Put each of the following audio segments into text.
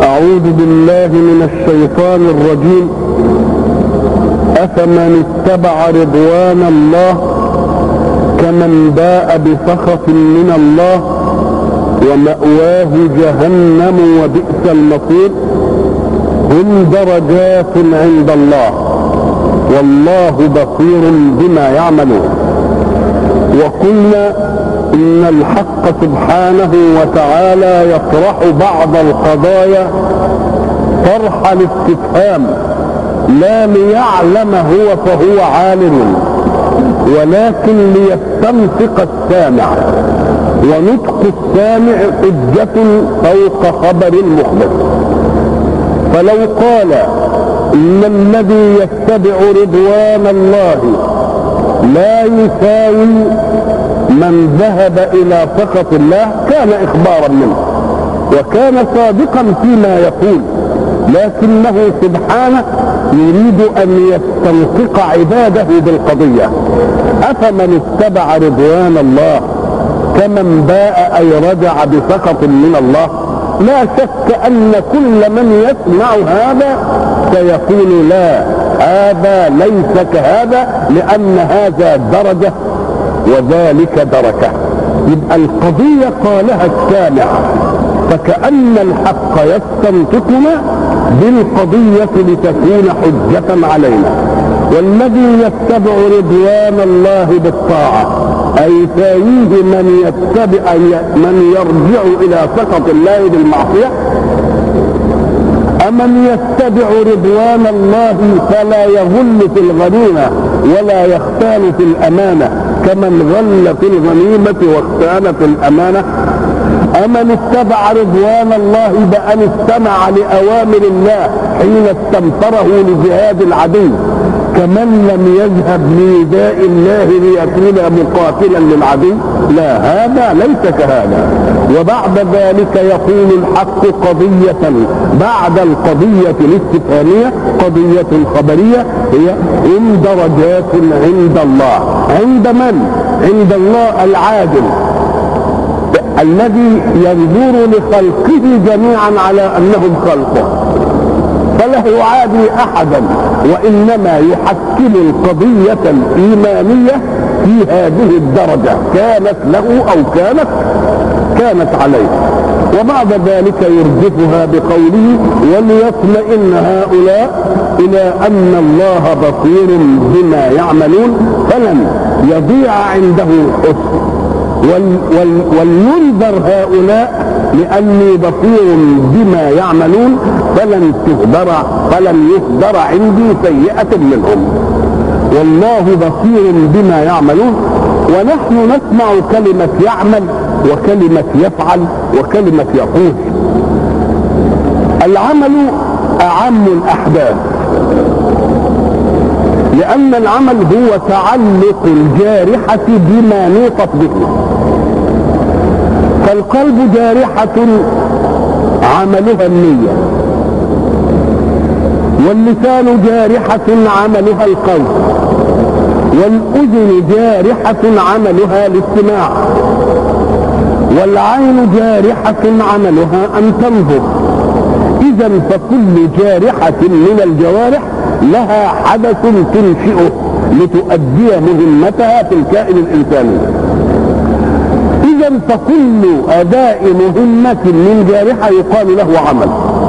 أعوذ بالله من الشيطان الرجيم أفمن اتبع رضوان الله كمن باء بسخط من الله ومأواه جهنم وبئس المصير هم درجات عند الله والله بصير بما يعملون وقلنا ان الحق سبحانه وتعالى يطرح بعض القضايا طرح الاستفهام لا ليعلم هو فهو عالم ولكن ليستنطق السامع ونطق السامع حجة فوق خبر المخبر فلو قال ان الذي يتبع رضوان الله لا يساوي من ذهب الى سخط الله كان اخبارا منه وكان صادقا فيما يقول لكنه سبحانه يريد ان يستنطق عباده بالقضيه افمن اتبع رضوان الله كمن باء اي رجع بسخط من الله لا شك ان كل من يسمع هذا سيقول لا هذا ليس كهذا لان هذا درجه وذلك دركه يبقى القضيه قالها السامع فكأن الحق يستنطقنا بالقضية لتكون حجة علينا والذي يتبع رضوان الله بالطاعة أي فاويه من يتبع من يرجع إلى سخط الله بالمعصية أمن يتبع رضوان الله فلا يغل في الغنيمة ولا يختال في الأمانة كمن غل في الغنيمة واختال في الأمانة أمن اتبع رضوان الله بأن استمع لأوامر الله حين استنفره لجهاد العدو كمن لم يذهب لنداء الله ليكون مقاتلا للعدو لا هذا ليس كهذا وبعد ذلك يقول الحق قضية بعد القضية الاستفهامية قضية خبرية هي إن درجات عند الله عند من؟ عند الله العادل الذي ينظر لخلقه جميعا على انهم خلقه فلا يعادي احدا وانما يحكم القضيه الايمانيه في هذه الدرجه كانت له او كانت كانت عليه وبعد ذلك يرجفها بقوله وليطمئن هؤلاء الى ان الله بصير بما يعملون فلن يضيع عنده حسن وال وال ولينذر هؤلاء لاني بصير بما يعملون فلن تهدر فلن يهدر عندي سيئة منهم والله بصير بما يعملون ونحن نسمع كلمة يعمل وكلمة يفعل وكلمة يقول العمل أعم الأحداث لأن العمل هو تعلق الجارحة بما نوطت به فالقلب جارحة عملها النية واللسان جارحة عملها القول والأذن جارحة عملها الاستماع والعين جارحة عملها أن تنظر إذا فكل جارحة من الجوارح لها حدث تنشئه لتؤدي مهمتها في الكائن الإنساني إذا فكل أداء مهمة من جارحة يقال له عمل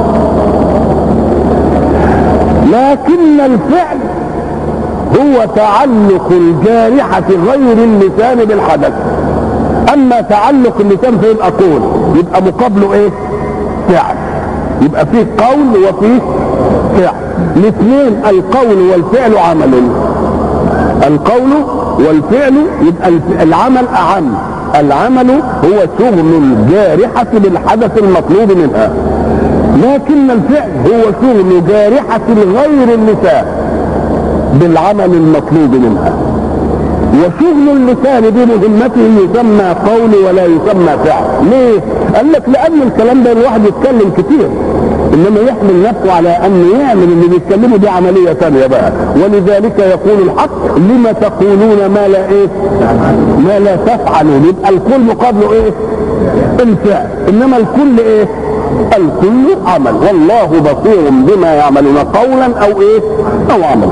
لكن الفعل هو تعلق الجارحة غير اللسان بالحدث أما تعلق اللسان فيبقى قول يبقى مقابله إيه؟ فعل يبقى فيه قول وفيه فعل الاثنين القول والفعل عمل القول والفعل يبقى العمل أعم العمل هو شغل الجارحة بالحدث المطلوب منها لكن الفعل هو شغل جارحة غير اللسان بالعمل المطلوب منها وشغل اللسان بمهمته يسمى قول ولا يسمى فعل ليه قال لك لان الكلام ده الواحد يتكلم كتير انما يحمل نفسه على ان يعمل اللي بيتكلمه دي عمليه ثانيه بقى ولذلك يقول الحق لما تقولون ما لا ايه ما لا تفعلون يبقى الكل مقابله ايه الفعل انما الكل ايه الكل عمل والله بصير بما يعملون قولا او ايه او عملا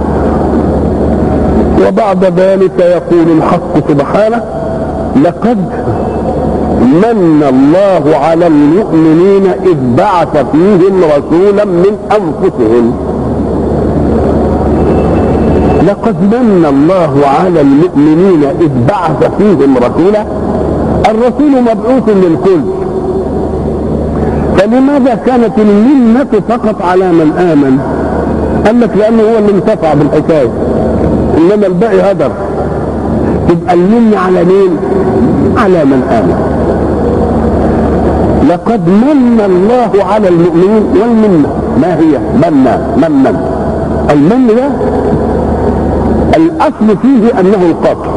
وبعد ذلك يقول الحق سبحانه لقد من الله على المؤمنين اذ بعث فيهم رسولا من انفسهم لقد من الله على المؤمنين اذ بعث فيهم رسولا الرسول مبعوث للكل فلماذا كانت المنة فقط على من آمن قال لك لأنه هو اللي انتفع بالحكاية إنما الباقي هدر تبقى المنة على مين على من آمن لقد من الله على المؤمنين والمنة ما هي منا من المن ده الاصل فيه انه القطع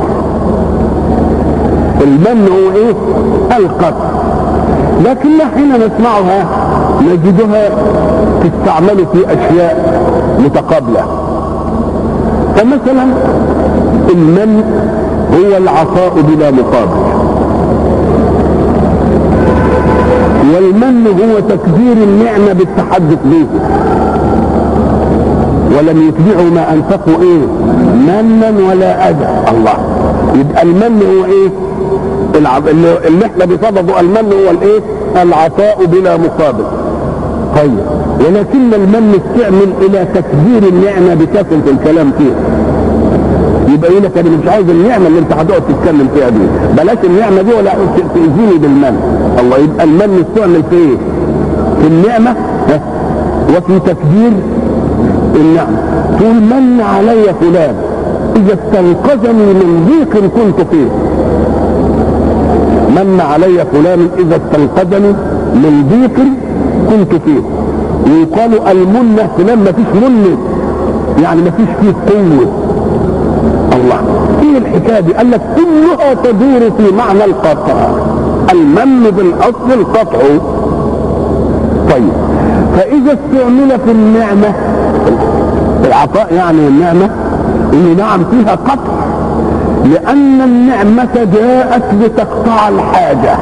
المن هو ايه القطع لكن حين نسمعها نجدها تستعمل في اشياء متقابله فمثلا المن هو العطاء بلا مقابل والمن هو تكبير النعمه بالتحدث به ولم يتبعوا ما انفقوا ايه منا ولا اذى الله يبقى المن هو ايه العب... اللي احنا بصدده المن هو الايه العطاء بلا مقابل طيب ولكن المن استعمل الى تكبير النعمه بكثره الكلام فيها يبقى يقول لك انا مش عايز النعمه اللي انت هتقعد تتكلم فيها دي بلاش النعمه دي ولا تاذيني بالمن الله يبقى المن استعمل في ايه في النعمه وفي تكبير النعمة تقول من علي فلان إذا استنقذني من ضيق كنت فيه من علي فلان إذا استنقذني من ضيق كنت فيه ويقال المنة فلان ما فيش منة يعني ما فيش فيه قوة الله ايه الحكاية دي قال لك كلها تدور في معنى القطع المن بالاصل القطع طيب فاذا استعمل في النعمة العطاء يعني النعمة ان نعم فيها قطع لان النعمة جاءت لتقطع الحاجة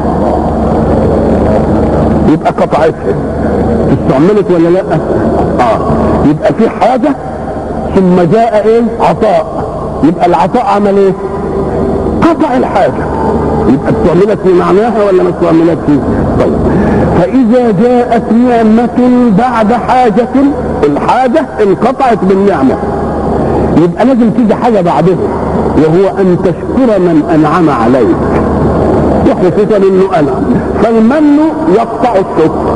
يبقى قطعتها استعملت ولا لا اه يبقى في حاجة ثم جاء ايه عطاء يبقى العطاء عمل ايه قطع الحاجة يبقى استعملت في معناها ولا ما استعملتش طيب فإذا جاءت نعمة بعد حاجة الحاجة انقطعت بالنعمة يبقى لازم تيجي حاجة بعدها وهو أن تشكر من أنعم عليك وخصوصا إنه أنعم فالمن يقطع الشكر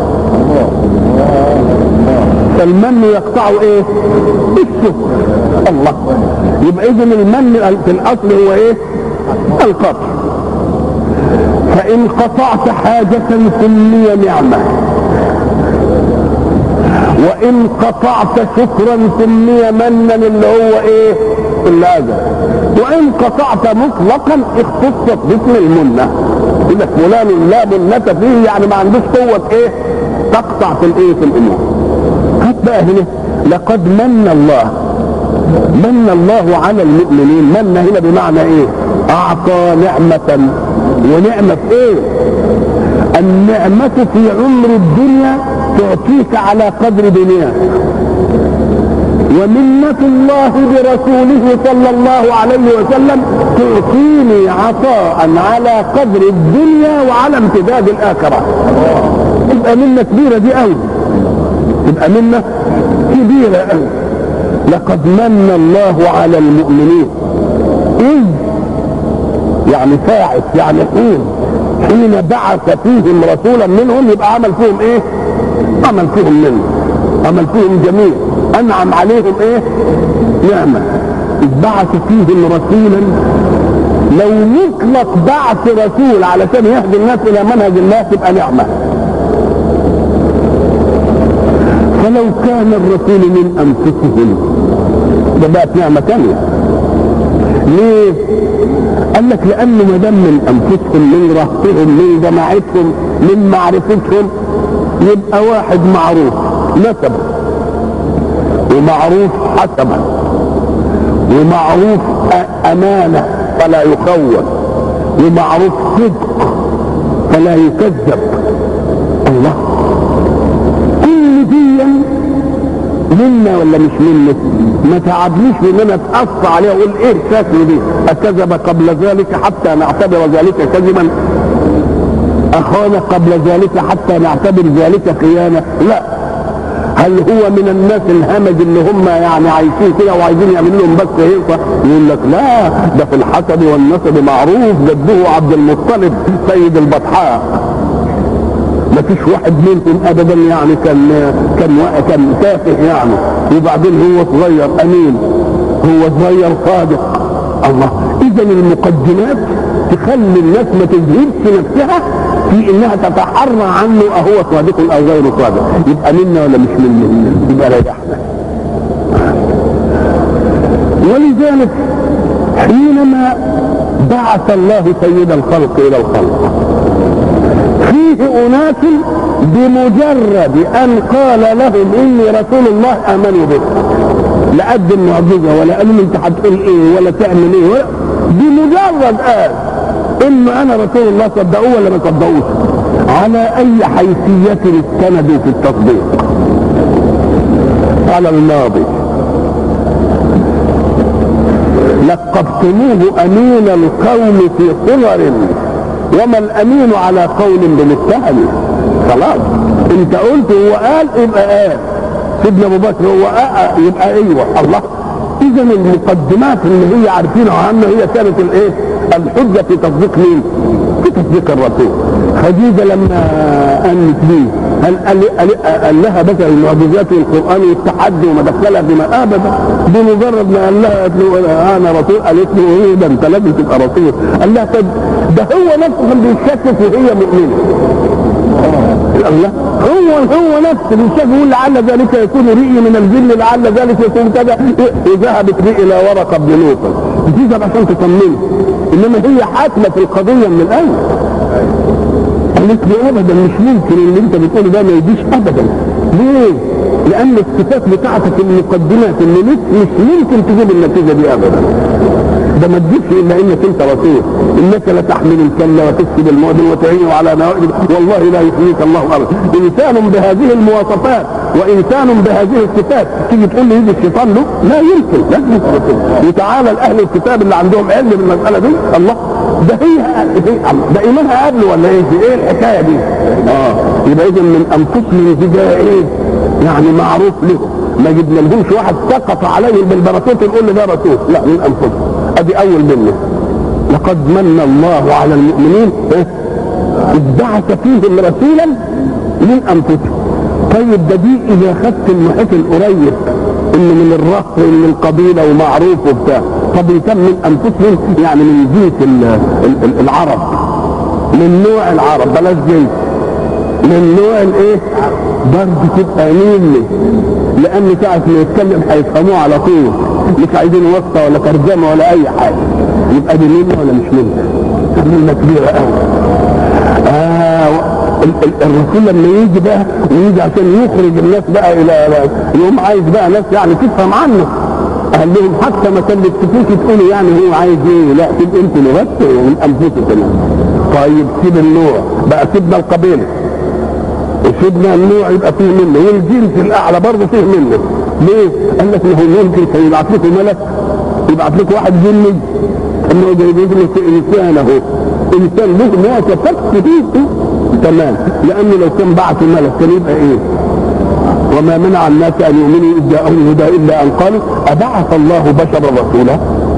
فالمن يقطع ايه الشكر الله يبقى اذا المن في الاصل هو ايه القطع فان قطعت حاجة سمي نعمة وان قطعت شكرا سمي منا اللي هو ايه الاذى وان قطعت مطلقا اختصت باسم المنة يقول لك فلان لا منة فيه يعني ما عندوش قوة ايه تقطع في الايه في الامور هات بقى هنا لقد من الله من الله على المؤمنين من هنا بمعنى ايه اعطى نعمة ونعمة ايه النعمة في عمر الدنيا تعطيك على قدر دنياك ومنة الله برسوله صلى الله عليه وسلم تعطيني عطاء على قدر الدنيا وعلى امتداد الآخرة تبقى منة كبيرة دي قوي تبقى منة كبيرة قوي لقد من الله على المؤمنين إذ يعني فاعل يعني حين حين بعث فيهم رسولا منهم يبقى عمل فيهم ايه عمل فيهم منه عمل فيهم جميل انعم عليهم ايه نعمة إذ بعث فيهم رسولا لو يطلق بعث رسول علشان يهدي الناس الى منهج الله تبقى نعمة فلو كان الرسول من انفسهم ده بقت نعمة تانية ليه؟ قال لك لانه ما دام من انفسهم من رهطهم من جماعتهم من معرفتهم يبقى واحد معروف نسبه ومعروف حسبا ومعروف امانه فلا يخون ومعروف صدق فلا يكذب الله كل دي منا ولا مش منا ما تعبنيش ان انا اتقص عليها واقول ايه الشكل دي اكذب قبل ذلك حتى نعتبر ذلك كذبا اخانا قبل ذلك حتى نعتبر ذلك خيانه لا هل هو من الناس الهمج اللي هم يعني عايشين كده وعايزين يعملوا لهم بس هيصه يقول لك لا ده في الحسب والنسب معروف جده عبد المطلب سيد البطحاء ما فيش واحد منكم ابدا يعني كان كان كان تافه يعني وبعدين هو صغير امين هو صغير صادق الله اذا المقدمات تخلي الناس ما تذهبش نفسها في انها تتحرى عنه اهو صادق او غير صادق يبقى منا ولا مش منا يبقى ريحنا ولذلك حينما بعث الله سيد الخلق الى الخلق فيه اناس بمجرد ان قال لهم اني رسول الله امنوا به لا قدم معجزه ولا قالوا انت هتقول ايه ولا تعمل ايه ولا بمجرد قال انه انا رسول الله صدقوه ولا ما صدقوش على اي حيثيه استندوا في التصديق على الماضي لقبتموه امين القوم في صغر وما الامين على قول بمتهم خلاص انت قلت هو قال يبقى قال سيدنا ابو بكر هو قال يبقى ايوه الله اذا المقدمات اللي هي عارفينها عنه هي كانت الايه الحجه في تصديق مين في تصديق الرسول خديجه لما انت بيه هل قال, قال, قال لها مثلا المعجزات والقران والتحدي وما دخلها بما ابدا بمجرد ما قال لها انا رسول قالت له ايه ده انت لازم تبقى رسول قال لها طب ده هو نفسه كان بيشكك وهي مؤمنه الله هو هو نفسه بالشك يقول لعل ذلك يكون رئي من الجن لعل ذلك يكون كذا وذهبت بي الى ورقه بن نوفل بتذهب عشان تطمنه انما هي حاكمه في القضيه من الاول قالت لي ابدا مش ممكن اللي انت بتقوله ده ما يجيش ابدا ليه؟ لان الصفات بتاعتك المقدمات اللي مش مش ممكن تجيب النتيجه دي ابدا ده ما تجيبش الا انك انت رسول انك لتحمل الكلة وتكسب المؤذن وتعين على نوائب والله لا يخزيك الله ابدا انسان بهذه المواصفات وانسان بهذه الصفات تيجي تقول لي يجي الشيطان له لا يمكن لازم يثبت وتعالى الاهل الكتاب اللي عندهم علم بالمساله دي الله ده هي ده ايمانها قبل ولا ايه دي ايه الحكايه دي اه يبقى اذا من انفسهم دي ده ايه يعني معروف لهم ما جبنا لهمش واحد سقط عليهم بالبركات نقول له ده رسول لا من انفسهم ادي اول منه لقد من الله على المؤمنين اذ بعث فيهم رسولا من انفسهم طيب ده دي اذا خدت المحيط القريب انه من الرهط ومن القبيله ومعروف وبتاع طب يتم من انفسهم يعني من جنس العرب من نوع العرب بلاش جنس من نوع الايه برضه تبقى مين لان ساعه ما يتكلم هيفهموه على طول مش عايزين واسطه ولا ترجمه ولا اي حاجه يبقى دي منا ولا مش منا منا كبيره قوي آه الرسول لما يجي بقى ويجي عشان يخرج الناس بقى الى يقوم عايز بقى ناس يعني تفهم عنه قال لهم حتى ما كلفتكوش تقولوا يعني هو عايز ايه لا تبقى انتوا لغتوا من انفسكم طيب سيب النوع بقى سيبنا القبيله وسيبنا النوع يبقى فيه منه والجنس الاعلى برضه فيه منه ليه؟ قال لك ما هو ممكن يبعت لكم ملك يبعت لكم واحد جني انه جايب له انسان اهو انسان له مواصفات كتير تمام لانه لو كان بعت ملك كان يبقى ايه؟ وما منع الناس ان يؤمنوا اذ جاءهم الهدى الا ان قالوا ابعث الله بشرا رسولا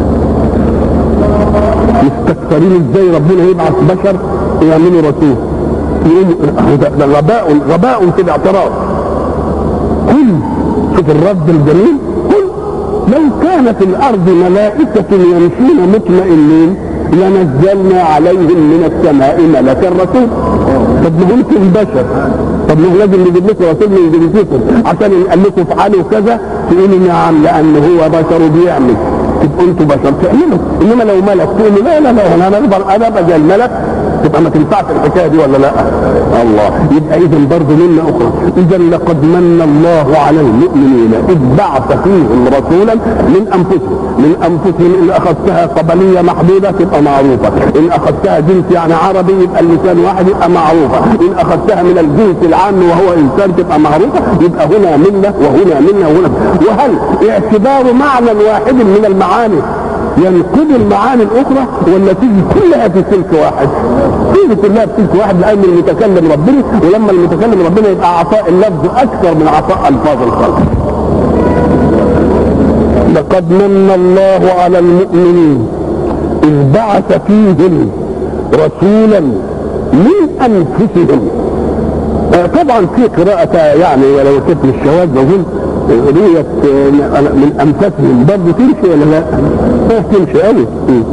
مستكثرين ازاي ربنا يبعث بشر يعملوا رسول يقوم ده غباء غباء في الاعتراض قل شوف الرد الجميل قل لو كان في الارض ملائكة يمشون مطمئنين لنزلنا عليهم من السماء ملكا رسول طب ما ممكن بشر طب ما لازم نجيب لكم رسول من جنسكم عشان نقول لكم افعلوا كذا تقولوا نعم لان هو بشر بيعمل تبقوا انتوا بشر تعملوا انما لو ملك تقولوا لا لا لا انا انا انا بقى الملك تبقى ما تنفعش الحكايه دي ولا لا الله يبقى اذا برضه منا اخرى اذا لقد من الله على المؤمنين اذ بعث فيهم رسولا من انفسهم من انفسهم ان اخذتها قبليه محدوده تبقى معروفه ان اخذتها جنس يعني عربي يبقى اللسان واحد يبقى معروفه ان اخذتها من الجنس العام وهو انسان تبقى معروفه يبقى هنا مله وهنا مله وهنا وهل اعتبار معنى واحد من المعاني ينقض المعاني الاخرى ولا تيجي كلها في سلك واحد تيجي كلها في سلك واحد لان المتكلم ربنا ولما المتكلم ربنا يبقى عطاء اللفظ اكثر من عطاء الفاظ الخلق لقد من الله على المؤمنين اذ بعث فيهم رسولا من انفسهم آه طبعا في قراءة يعني ولو كانت مش شواذ بظن رؤية من أنفسهم برضه تمشي ولا لا؟ ما تمشي قوي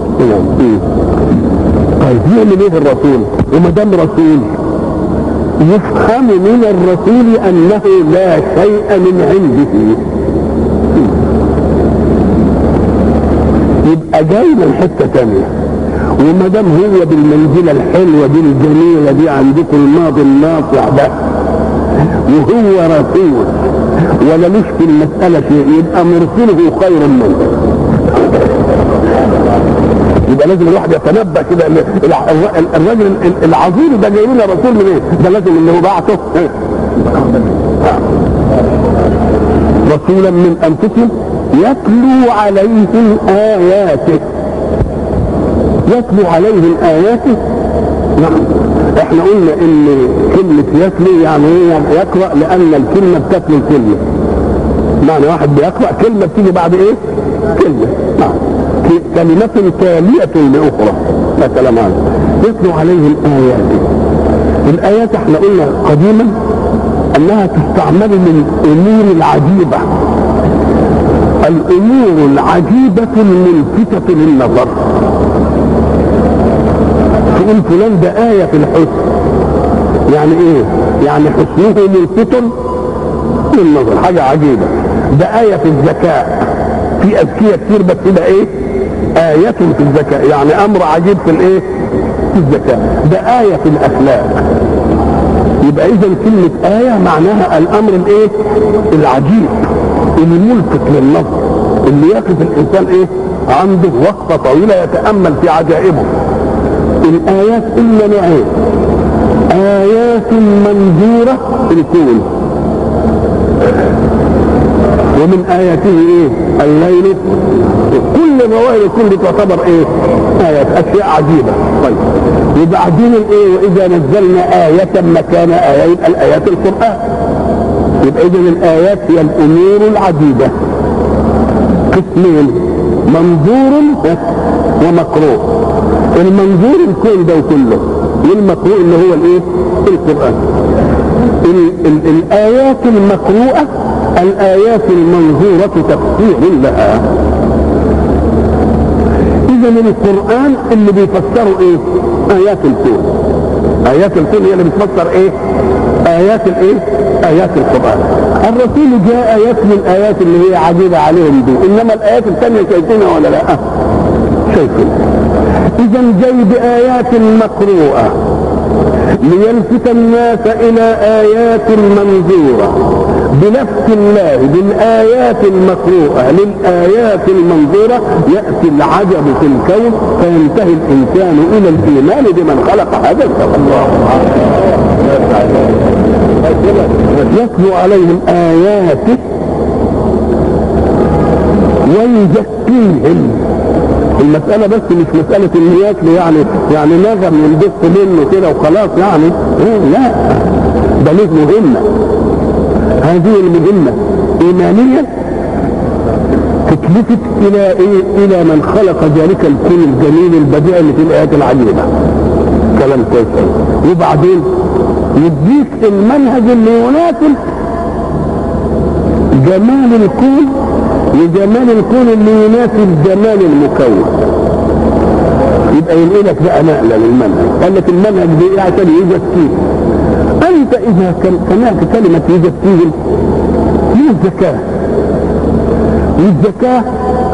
طيب يعمل ايه الرسول؟ وما دام رسول يفهم من الرسول أنه لا شيء من عنده يبقى جاي من حتة تانية وما دام هو بالمنزلة الحلوة دي الجميلة دي عندكم الماضي الناصع ده وهو رسول ولا مش في المسألة شيء يبقى مرسله خير منه يبقى لازم الواحد يتنبأ كده الراجل العظيم ده جاي لنا رسول من ايه؟ ده لازم اللي هو بعته رسولا من انفسهم يتلو عليهم اياته يتلو عليهم اياته نعم احنا قلنا ان كلمة يتلو يعني ايه يقرأ لان الكلمة بتتلو الكلمة معنى واحد بيقرأ كلمة بتيجي بعد ايه كلمة نعم كلمة تالية لأخرى لا كلام عنه يتلو عليهم آياته الآيات احنا قلنا قديما أنها تستعمل للأمور العجيبة الأمور العجيبة الملفتة للنظر تقول فلان ده آية في الحسن يعني ايه يعني حسنه ملفت للنظر حاجة عجيبة ده آية في الذكاء في أذكية كتير بس ده ايه آية في الذكاء يعني أمر عجيب في الايه في الذكاء ده آية في الأخلاق يبقى إذا كلمة آية معناها الأمر الايه العجيب الملفت للنظر اللي يقف الإنسان ايه عنده وقفة طويلة يتأمل في عجائبه الآيات إلا نوعين آيات منظورة في الكون ومن آياته إيه؟ الليل كل ظواهر الكون دي تعتبر إيه؟ آيات أشياء عجيبة طيب وبعدين الإيه؟ وإذا نزلنا آية مكان آية يبقى الآيات القرآن يبقى إذا الآيات هي الأمور العجيبة قسمين منظور ومقروء المنظور الكون ده كله والمقروء اللي هو الايه القرآن ال ال الآيات المقروءة الآيات المنظورة تفسير لها إذا القرآن اللي بيفسروا إيه؟ آيات الكون آيات الكون هي اللي بتفسر إيه؟ آيات الإيه؟ آيات القرآن الرسول جاء يتلو الآيات اللي هي عجيبة عليهم دي إنما الآيات الثانية شايفينها ولا لا؟ شايفينها إذا جاي بآيات مقروءة ليلفت الناس إلى آيات منظورة بنفس الله بالآيات المقروءة للآيات المنظورة يأتي العجب في الكون فينتهي الإنسان إلى الإيمان بمن خلق هذا الكون يتلو عليهم آياته ويزكيهم المسألة بس مش مسألة ان ياكل يعني يعني نغم يندق منه كده وخلاص يعني لا ده له مهمة هذه المهمة إيمانية تتلفت إلى إيه؟ إلى من خلق ذلك الكون الجميل البديع اللي في الآيات العجيبة كلام كويس وبعدين يديك المنهج اللي يناسب جمال الكون لجمال الكون اللي يناسب جمال المكون يبقى ينقلك بقى نقله للمنهج قال لك المنهج دي عشان يزكيه انت اذا سمعت كلمه يزكيه هي الزكاه والزكاه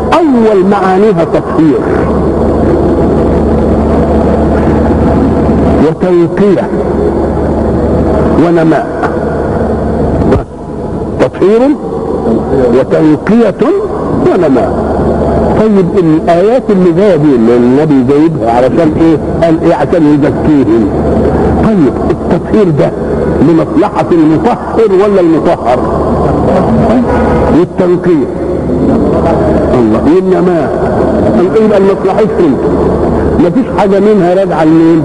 اول معانيها تطهير وتنقية ونماء تطهير وتنقية ونماء طيب الآيات اللي جاية دي اللي النبي جايبها علشان إيه؟ قال إيه عشان يزكيهم طيب التطهير ده لمصلحة المطهر ولا المطهر؟ والتنقية الله والنماء يبقى لمصلحتهم مفيش حاجة منها راجعة لمين؟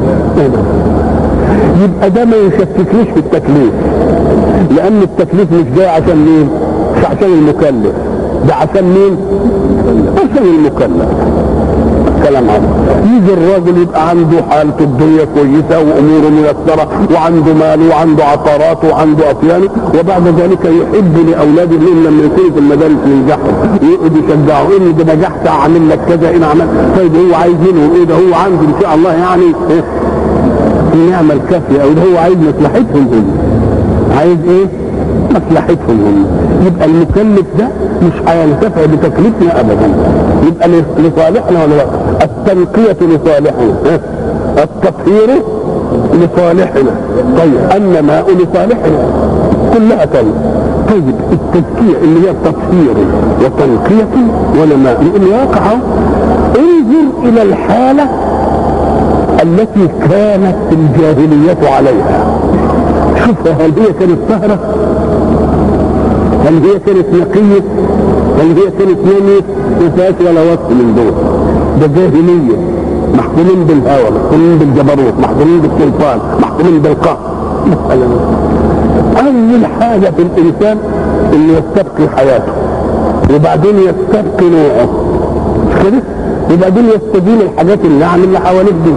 يبقى ده ما يشككنيش في التكليف لأن التكليف مش جاي عشان مين؟ مش عشان المكلف ده عشان مين؟ عشان المكلف كلام عظيم يجي الراجل يبقى عنده حالته الدنيا كويسه واموره ميسره وعنده مال وعنده عقارات وعنده اطيان وبعد ذلك يحب لاولاده انهم لما يكونوا في المدارس ينجحوا ويقعد يشجعوا ان ده نجحت اعمل لك كذا ان عملت طيب هو عايز منه ايه ده هو عنده ان شاء الله يعني إيه؟ النعمه الكافيه او ده هو عايز مصلحتهم هم عايز ايه؟ مصلحتهم هم يبقى المكلف ده مش هينتفع بتكليفنا ابدا يبقى لصالحنا ولا لا التنقية لصالحنا التطهير لصالحنا طيب النماء لصالحنا كلها تاني طيب التزكية اللي هي تطهير وتنقية ونماء يقول واقع انظر الى الحالة التي كانت الجاهلية عليها شوف هل هي كانت طهرة هل هي كانت نقية هل هي كانت نمية ما فيهاش ولا وصف من دول ده جاهلية محكومين بالهوى محكومين بالجبروت محكومين بالسلطان محكومين بالقهر مسألة أول حاجة في الإنسان إنه يستبقي حياته وبعدين يستبقي نوعه مش كده؟ وبعدين يستدين الحاجات النعم اللي حواليك دي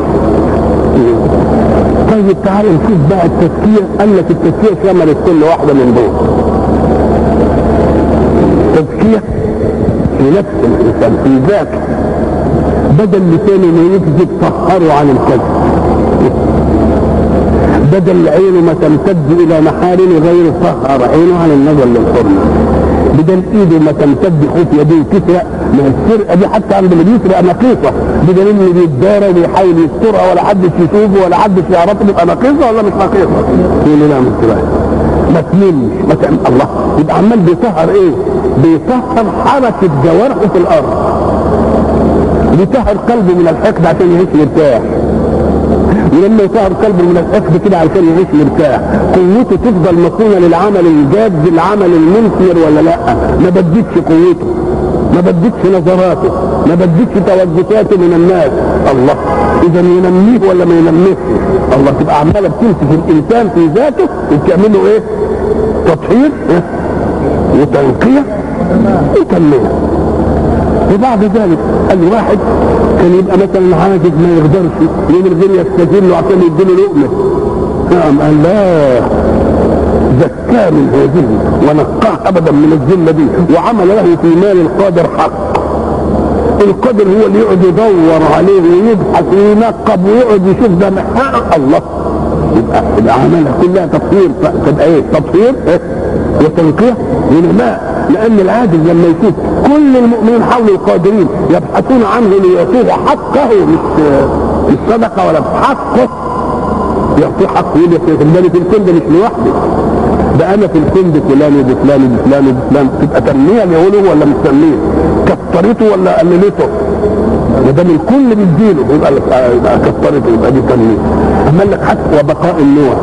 طيب تعال نشوف بقى التزكية قال لك التزكية شملت كل واحدة من دول تزكية في نفس الإنسان في ذاته بدل لسانه ما يكذب طهره عن الكذب بدل عينه ما تمتد إلى محارم غير طهر عينه عن النظر للحرمة بدل ايده ما تمتد خوف يديه وتسرق ما السرقه دي حتى عند اللي بيسرق نقيصه بدليل انه بيتدارى وبيحاول يسترها ولا حد يشوفه ولا حد يعرفه يبقى نقيصه ولا مش نقيصه؟ يقول له لا مش كده ما تنمش ما تعمل الله يبقى عمال بيطهر ايه؟ بيطهر حركه جوارحه في الارض بيطهر قلبه من الحقد عشان يعيش مرتاح ولما يطهر قلبه من الحقد كده علشان يعيش مرتاح قوته تفضل مصونه للعمل الجاد العمل المنكر ولا لا ما بدتش قوته ما بدتش نظراته ما بدتش توجهاته من الناس الله اذا ينميه ولا ما ينميهش الله تبقى عماله بتمسك الانسان في ذاته وبتعمل له ايه تطهير إيه؟ وتنقيه وتنميه وبعد ذلك الواحد كان يبقى مثلا عاجز ما يقدرش من غير يستجيب له عشان يديله لقمه نعم قال لا زكاه من هذه ونقاه ابدا من الذله دي وعمل له في مال القادر حق القادر هو اللي يقعد يدور عليه ويبحث وينقب ويقعد يشوف ده محقق الله يبقى يبقى عملها كلها تطهير تبقى ايه تطهير إيه؟ وتنقيه ونماء لان العاجز لما يشوف كل المؤمنين حول القادرين يبحثون عنه ليعطوه حقه مش مش صدقه ولا بحقه يعطيه حقه يقول لك ده في الكون ده مش لوحدي ده انا في الكون ده فلان وده فلان وده فلان وده فلان تبقى تنميه يقولوا ولا مش تنميه كترته ولا قللته ما دام الكل بيديله يبقى يبقى كترته يبقى دي تنميه اما لك حتى وبقاء النوع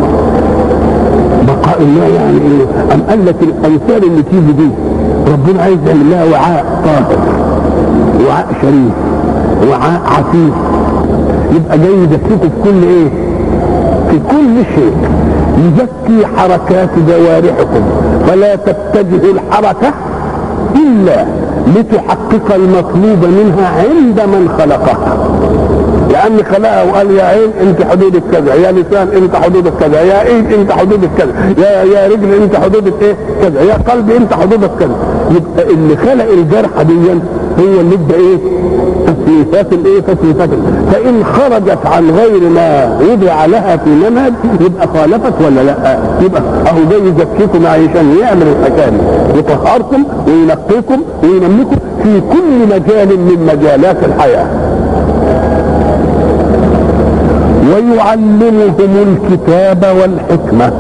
بقاء النوع يعني ايه؟ ام قال لك الامثال اللي تيجي دي ربنا عايز يعمل لها وعاء طاهر وعاء شريف وعاء عفيف يبقى جاي يزكيكم في كل ايه؟ في كل شيء يزكي حركات جوارحكم فلا تتجه الحركة إلا لتحقق المطلوب منها عند من خلقها لأن خلقها وقال يا عين أنت حدودك كذا يا لسان أنت حدودك كذا يا إيد أنت حدودك كذا يا يا رجل أنت حدودك إيه كذا يا قلب أنت حدودك كذا يبقى اللي خلق الجرح دي هو اللي ادى إيه تسليفات الايه تسليفات فان خرجت عن غير ما وضع لها في منهج يبقى خالفت ولا لا يبقى اهو جاي يزكيكم عشان يعمل الحكايه دي يطهركم وينقيكم وينميكم في كل مجال من مجالات الحياه ويعلمهم الكتاب والحكمة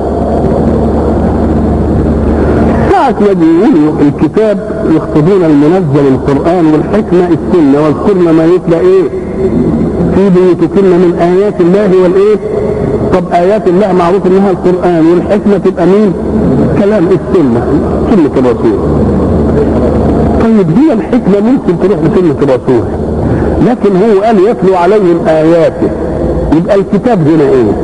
ساعة ما بيقولوا الكتاب يقصدون المنزل القرآن والحكمة السنة واذكرن ما يتلى ايه في بيوتكن من آيات الله والايه طب آيات الله معروف انها القرآن والحكمة تبقى مين كلام السنة سنة الرسول طيب هي الحكمة ممكن تروح لسنة الرسول لكن هو قال يتلو عليهم آياته يبقى الكتاب هنا ايه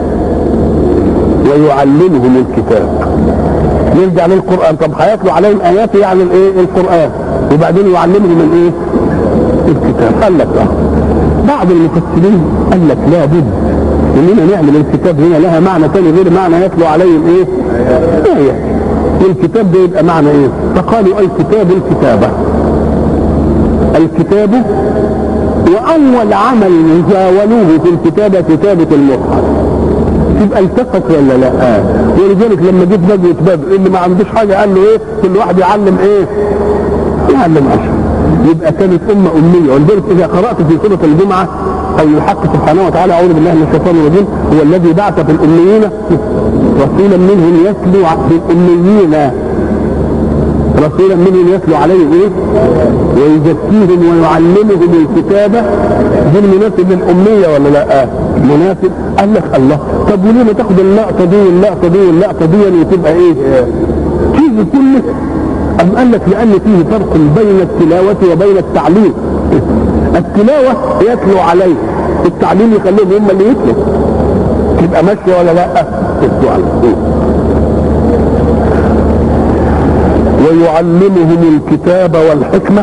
ويعلمهم الكتاب نرجع للقرآن طب هيتلو عليهم آياته يعني الايه القرآن وبعدين يعلمهم الايه الكتاب قال لك اه بعض المفسرين قال لك لا بد اننا نعمل الكتاب هنا لها معنى ثاني غير معنى يتلو عليهم ايه آية والكتاب ده يبقى معنى ايه فقالوا اي كتاب الكتابة الكتاب واول عمل زاولوه في الكتابة كتابة المصحف تبقى التقت ولا لا آه. ولذلك لما جيت بدو بدو اللي ما عندوش حاجة قال له ايه كل واحد يعلم ايه يعلم عشر يبقى كانت أمة أمية ولذلك إذا قرأت في سورة الجمعة قول الحق سبحانه وتعالى أعوذ بالله من الشيطان الرجيم هو الذي بعث في الأميين رسولا منهم يتلو بالأميين رسولا منهم يتلو عليهم ايه ويزكيهم ويعلمهم الكتابة دي المناسب للأمية ولا لا آه. مناسب قال لك الله طب وليه ما تاخد اللقطة دي واللقطة دي واللقطة دي وتبقى ايه تيجي كله أم قال لك لأن فيه فرق بين التلاوة وبين التعليم التلاوة يتلو عليه التعليم يخليهم هم اللي يتلو تبقى ماشية ولا لا يتلو عليه ويعلمهم الكتاب والحكمة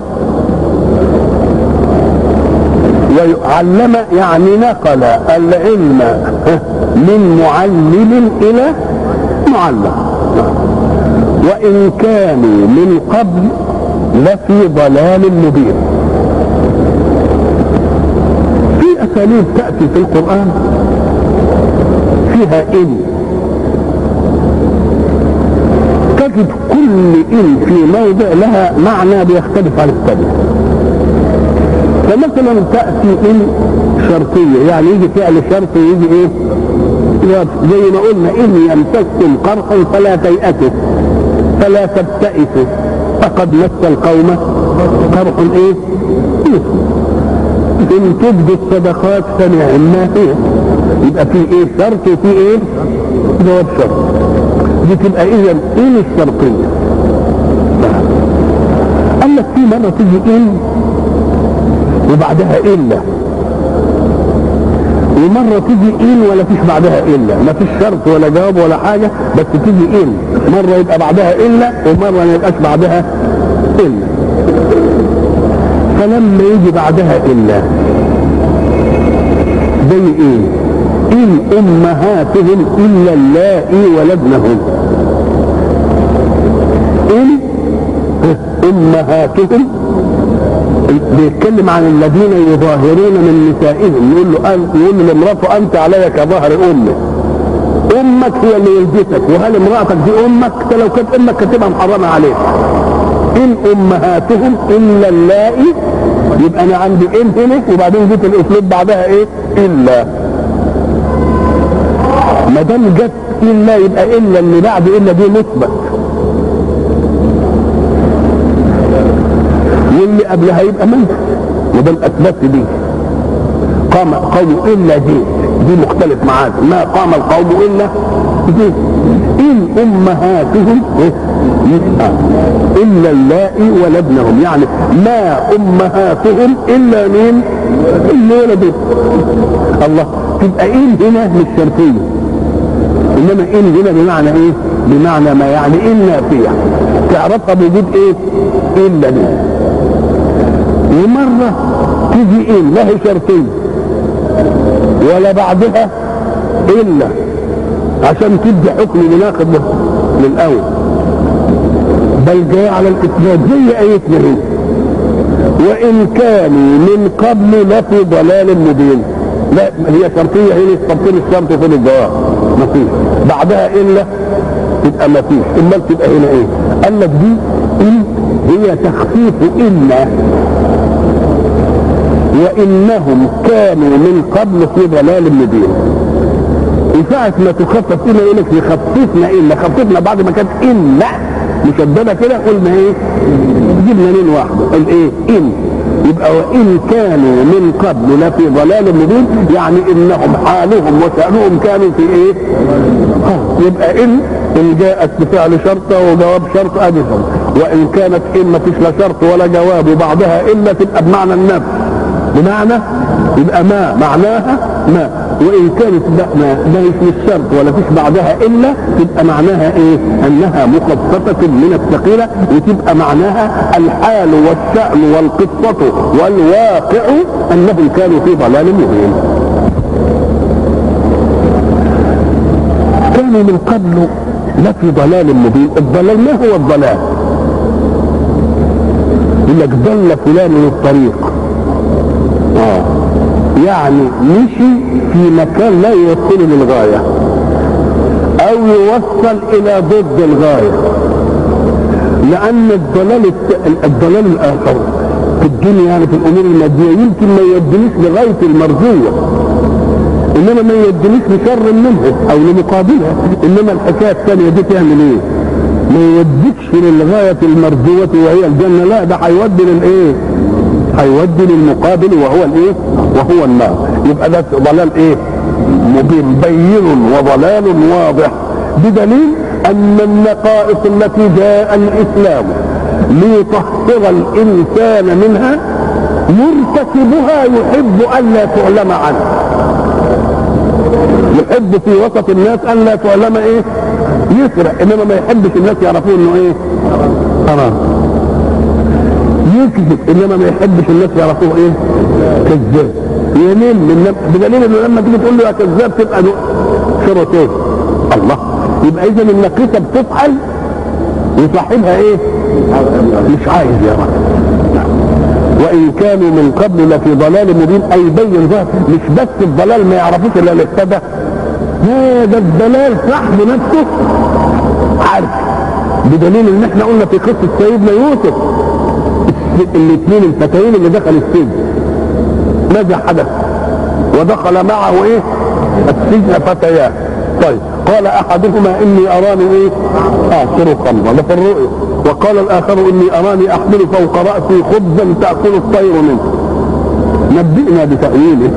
ويعلم يعني نقل العلم من معلم إلى معلم وإن كانوا من قبل لفي ضلال مبين في أساليب تأتي في القرآن فيها إن تجد كل إن في موضع لها معنى بيختلف عن الثاني فمثلا تأتي إن شرطية يعني يجي فعل شرطي يجي إيه زي ما قلنا إن يمسككم قرحا فلا تيأسوا فلا تبتئسوا فقد مس القوم قرح ايه ان تبدوا الصدقات فنعما هي يبقى في ايه شرط وفي ايه جواب شرط دي تبقى اذا ايه الشرطية قال لك في مرة تيجي ان وبعدها الا ومرة تيجي إن ولا فيش بعدها إلا ما فيش شرط ولا جواب ولا حاجة بس تيجي إن مرة يبقى بعدها إلا ومرة ما يبقاش بعدها إلا فلما يجي بعدها إلا زي إيه إن أمهاتهم إلا اللائي ولدنهم إن أمهاتهم بيتكلم عن الذين يظاهرون من نسائهم يقول له يقول له لامراته انت علي كظهر امك امك هي اللي ولدتك وهل امراتك دي امك لو كانت امك كتبها محرمه عليك ان امهاتهم الا اللائي يبقى انا عندي ان هنا وبعدين جيت الاسلوب بعدها ايه الا ما دام جت الا يبقى الا اللي بعد الا دي مثبت واللي قبلها يبقى منفي وده الاثبات دي قام قوم الا دي دي مختلف معاك ما قام القوم الا دي ان امهاتهم يبقى الا اللائي ولدنهم يعني ما امهاتهم الا مين اللي ولدوا الله تبقى ان هنا مش شرطيه انما ان هنا بمعنى ايه بمعنى ما يعني ان نافيه تعرفها بوجود ايه الا دي ومرة تيجي إيه لا هي شرطية ولا بعدها إلا عشان تدي حكم مناقض للأول بل جاء على الإثبات زي آيتنا هنا وإن كانوا من قبل لفي ضلال مبين لا هي شرطية هنا تبطيل الشرط في الجواب ما فيش بعدها إلا تبقى ما فيش امال تبقى هنا ايه قال لك دي إن هي تخفيف إلا وإنهم كانوا من قبل في ضلال مبين وساعة ما تخفف إلا يقول لك خففنا إلا خففنا بعد ما كانت إلا مشددة كده قلنا إيه جبنا نين واحدة الإيه إن يبقى وإن كانوا من قبل لفي ضلال مبين يعني إنهم حالهم وشأنهم كانوا في إيه يبقى إن إن جاءت بفعل شرطة وجواب شرط أدي وإن كانت إن ما فيش لا شرط ولا جواب وبعدها إلا تبقى بمعنى النفي بمعنى يبقى ما معناها ما وان كانت ما ما مش الشرط ولا فيش بعدها الا تبقى معناها ايه انها مخففه من الثقيله وتبقى معناها الحال والشان والقصه والواقع انهم كانوا في ضلال مبين كانوا من قبل لفي ضلال مبين الضلال ما هو الضلال يقول لك ضل فلان الطريق اه يعني مشي في مكان لا يوصل للغاية او يوصل الى ضد الغاية لان الضلال الضلال الاخر في الدنيا يعني في الامور المادية يمكن ما يودنيش لغاية المرجوة انما ما يودنيش لشر منه او لمقابلها انما الحكاية الثانية دي تعمل ايه ما يوديكش للغاية المرجوة وهي الجنة لا ده هيودي للايه هيودي للمقابل وهو الايه وهو النار يبقى ده ضلال ايه مبين بين وضلال واضح بدليل ان النقائص التي جاء الاسلام ليطهر الانسان منها مرتكبها يحب الا تعلم عنه يحب في وسط الناس الا تعلم ايه يسرق انما ما يحبش الناس يعرفوا انه ايه حرام يكذب انما ما يحبش الناس يعرفوه ايه كذاب يمين من بدليل انه لما تيجي تقول له يا كذاب تبقى شرطين الله يبقى اذا النقيصه بتفعل وصاحبها ايه مش عايز يا رب وان كانوا من قبل لفي ضلال مبين اي بين ظهر مش بس الضلال ما يعرفوش الا اللي ابتدى هذا الضلال صاحبه نفسه عارف بدليل ان احنا قلنا في قصه سيدنا يوسف الاثنين الفتيين اللي دخل السجن ماذا حدث ودخل معه ايه السجن فتيان طيب قال احدهما اني اراني ايه اعصر خمرا ده في الرؤيا وقال الاخر اني اراني احمل فوق راسي خبزا تاكل الطير منه نبئنا بتاويله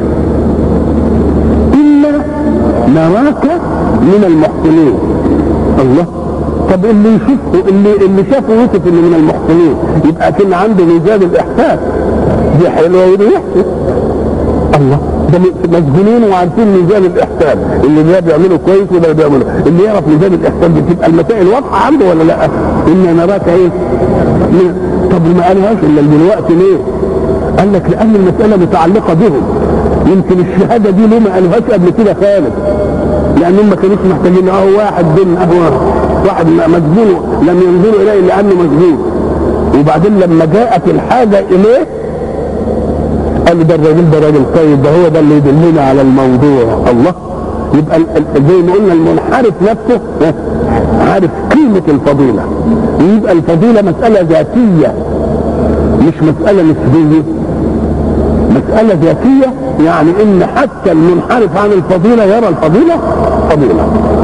الا نراك من المحسنين الله طب اللي يشوفه اللي اللي شافه يوسف اللي من المحسنين يبقى كان عنده ميزان الاحسان دي حلوه ودي وحشه الله ده مسجونين وعارفين ميزان الاحسان اللي ده بيعمله كويس وده بيعمله اللي يعرف ميزان الاحسان دي تبقى المسائل واضحه عنده ولا لا؟ ان نراك ايه؟ طب ما قالهاش الا دلوقتي ليه؟ قال لك لان المساله متعلقه بهم يمكن الشهاده دي ليه ما قالوهاش قبل كده خالص لانهم ما كانوش محتاجين اهو واحد بين اهو واحد مسجون لم ينظروا اليه لانه مسجون وبعدين لما جاءت الحاجه اليه قال ده الراجل ده راجل طيب ده هو ده اللي يدلنا على الموضوع الله يبقى زي ما قلنا المنحرف نفسه عارف قيمة الفضيلة يبقى الفضيلة مسألة ذاتية مش مسألة نسبية مسألة ذاتية يعني ان حتى المنحرف عن الفضيلة يرى الفضيلة فضيلة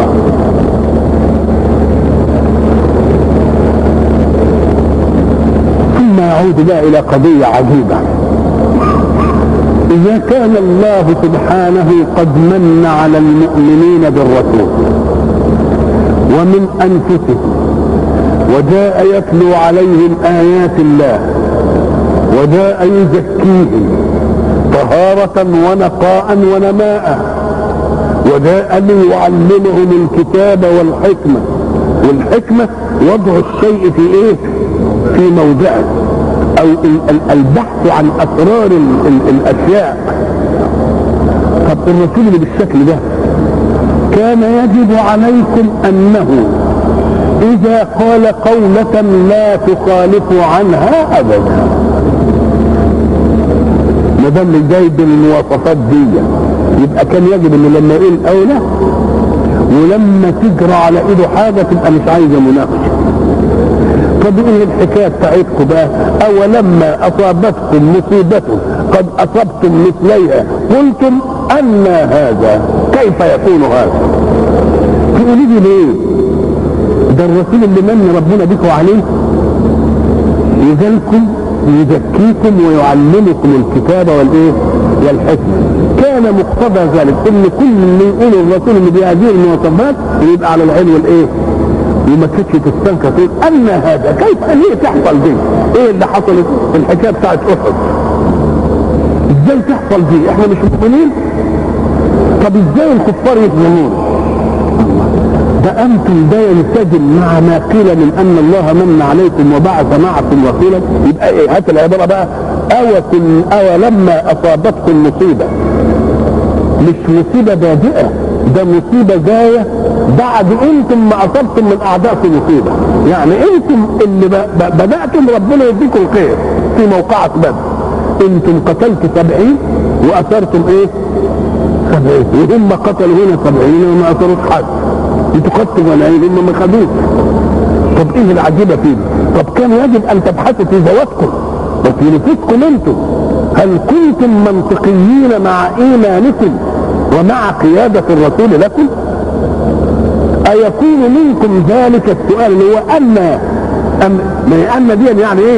ثم يعود بقى الى قضية عجيبة إذا كان الله سبحانه قد من على المؤمنين بالرسول ومن أنفسهم وجاء يتلو عليهم آيات الله وجاء يزكيهم طهارة ونقاء ونماء وجاء ليعلمهم الكتاب والحكمة والحكمة وضع الشيء في ايه في موضعه او البحث عن اسرار ال ال الاشياء طب الرسول اللي بالشكل ده كان يجب عليكم انه اذا قال قولة لا تخالف عنها ابدا ما دام جايب المواصفات دي يبقى كان يجب انه لما يقول اولى ولما تجرى على ايده حاجه تبقى مش عايزه مناقشه طب ايه الحكايه بتاعتكم بقى اولما اصابتكم مصيبه قد اصبتم مثليها قلتم أن هذا كيف يكون هذا تقولي لي ليه ده الرسول اللي من ربنا بكم عليه يجلكم ويزكيكم ويعلمكم الكتاب والايه والحكمه كان مقتضى ذلك ان كل اللي يقوله الرسول اللي بهذه المواصفات يبقى على العلم والايه وما كانتش تستنكر تقول ان هذا كيف ليه تحصل دي ايه اللي حصلت الحكايه بتاعت احد ازاي تحصل دي احنا مش مؤمنين طب ازاي الكفار يظلمون ده انتم ده ينسجم مع ما قيل من ان الله من عليكم وبعث معكم رسولا يبقى ايه هات العباره بقى او كن او لما اصابتكم مصيبه مش مصيبه بادئه ده مصيبه جايه بعد انتم ما اصبتم من اعدائكم مصيبه يعني انتم اللي ب- ب- بداتم ربنا يديكم الخير في موقعة بدر انتم قتلت سبعين واثرتم ايه سبعين وهم قتلوا هنا سبعين وما اثروش حد انتوا خدتوا ملايين هم ما خدوش طب ايه العجيبه فيه طب كان يجب ان تبحثوا في ذواتكم وفي نفوسكم انتم هل كنتم منطقيين مع ايمانكم ومع قياده الرسول لكم ايكون منكم ذلك السؤال اللي هو ان أم ان دي يعني ايه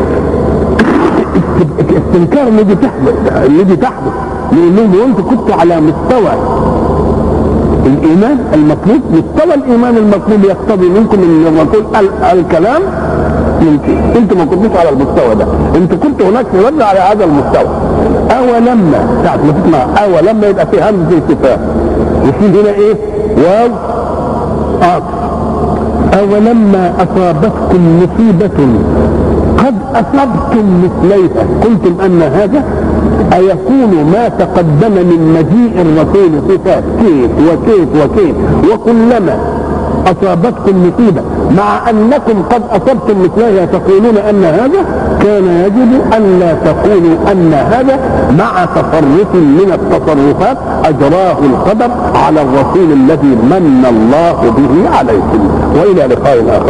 استنكار اللي دي تحدث اللي دي تحدث لان لهم انتوا كنتوا على مستوى الايمان المطلوب مستوى الايمان المطلوب يقتضي منكم ان الرسول قال الكلام يمكن انتوا ما كنتوش على المستوى ده انتوا كنتوا هناك في مبنى على هذا المستوى اولما ساعة ما تسمع اولما يبقى في همزه استفهام وفي هنا ايه واو آه. اولما اصابتكم مصيبه قد اصبتم مثليها قلتم ان هذا أيكون ما تقدم من مجيء الرسول صفات كيف وكيف وكيف وكلما أصابتكم مصيبة مع أنكم قد أصبتم مثلها تقولون أن هذا كان يجب أن لا تقولوا أن هذا مع تصرف من التصرفات أجراه القدر على الرسول الذي من الله به عليكم وإلى لقاء آخر